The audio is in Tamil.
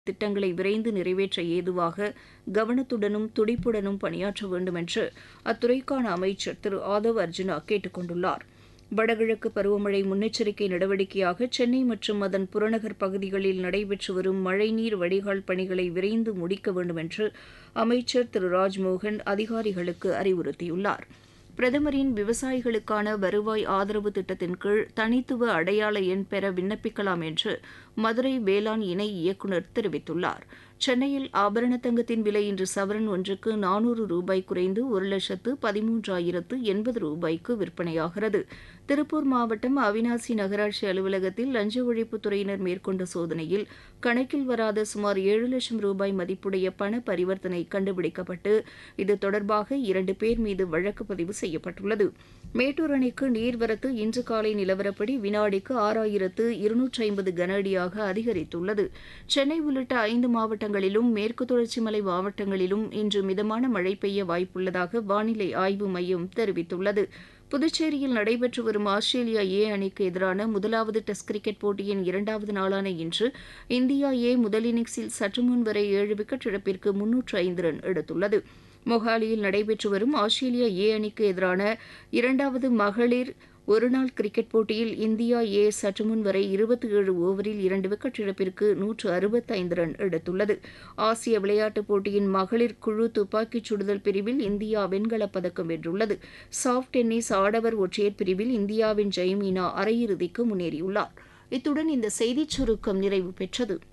திட்டங்களை விரைந்து நிறைவேற்ற ஏதுவாக கவனத்துடனும் துடிப்புடனும் பணியாற்ற வேண்டும் என்று அத்துறைக்கான அமைச்சர் திரு ஆதவ் அர்ஜுனா கேட்டுக் கொண்டுள்ளார் வடகிழக்கு பருவமழை முன்னெச்சரிக்கை நடவடிக்கையாக சென்னை மற்றும் அதன் புறநகர் பகுதிகளில் நடைபெற்று வரும் மழைநீர் வடிகால் பணிகளை விரைந்து முடிக்க வேண்டும் என்று அமைச்சர் திரு ராஜ்மோகன் அதிகாரிகளுக்கு அறிவுறுத்தியுள்ளார் பிரதமரின் விவசாயிகளுக்கான வருவாய் ஆதரவு திட்டத்தின் கீழ் தனித்துவ அடையாள எண் பெற விண்ணப்பிக்கலாம் என்று மதுரை வேளாண் இணை இயக்குநர் தெரிவித்துள்ளார் சென்னையில் ஆபரண தங்கத்தின் விலை இன்று சவரன் ஒன்றுக்கு நானூறு ரூபாய் குறைந்து ஒரு லட்சத்து பதிமூன்றாயிரத்து எண்பது ரூபாய்க்கு விற்பனையாகிறது திருப்பூர் மாவட்டம் அவினாசி நகராட்சி அலுவலகத்தில் லஞ்ச ஒழிப்புத்துறையினர் மேற்கொண்ட சோதனையில் கணக்கில் வராத சுமார் ஏழு லட்சம் ரூபாய் மதிப்புடைய பண பரிவர்த்தனை கண்டுபிடிக்கப்பட்டு இது தொடர்பாக இரண்டு பேர் மீது வழக்கு பதிவு செய்யப்பட்டுள்ளது மேட்டூர் அணைக்கு நீர்வரத்து இன்று காலை நிலவரப்படி வினாடிக்கு ஆறாயிரத்து இருநூற்றி ஐம்பது கன அடியாக அதிகரித்துள்ளது சென்னை உள்ளிட்ட ஐந்து மாவட்டங்களிலும் மேற்கு தொடர்ச்சி மலை மாவட்டங்களிலும் இன்று மிதமான மழை பெய்ய வாய்ப்புள்ளதாக வானிலை ஆய்வு மையம் தெரிவித்துள்ளது புதுச்சேரியில் நடைபெற்று வரும் ஆஸ்திரேலியா ஏ அணிக்கு எதிரான முதலாவது டெஸ்ட் கிரிக்கெட் போட்டியின் இரண்டாவது நாளான இன்று இந்தியா ஏ முதல் இன்னிங்ஸில் சற்று முன் வரை ஏழு விக்கெட் இழப்பிற்கு முன்னூற்று ஐந்து ரன் எடுத்துள்ளது மொஹாலியில் நடைபெற்று வரும் ஆஸ்திரேலியா ஏ அணிக்கு எதிரான இரண்டாவது மகளிர் ஒருநாள் கிரிக்கெட் போட்டியில் இந்தியா ஏ சற்று முன் வரை இருபத்தி ஏழு ஓவரில் இரண்டு விக்கெட் இழப்பிற்கு நூற்று அறுபத்தைந்து ரன் எடுத்துள்ளது ஆசிய விளையாட்டுப் போட்டியின் மகளிர் குழு துப்பாக்கிச் சுடுதல் பிரிவில் இந்தியா வெண்கலப் பதக்கம் வென்றுள்ளது சாஃப்ட் டென்னிஸ் ஆடவர் ஒற்றையர் பிரிவில் இந்தியாவின் ஜெயமீனா அரையிறுதிக்கு முன்னேறியுள்ளார் இத்துடன் இந்த செய்திச் சுருக்கம் நிறைவு பெற்றது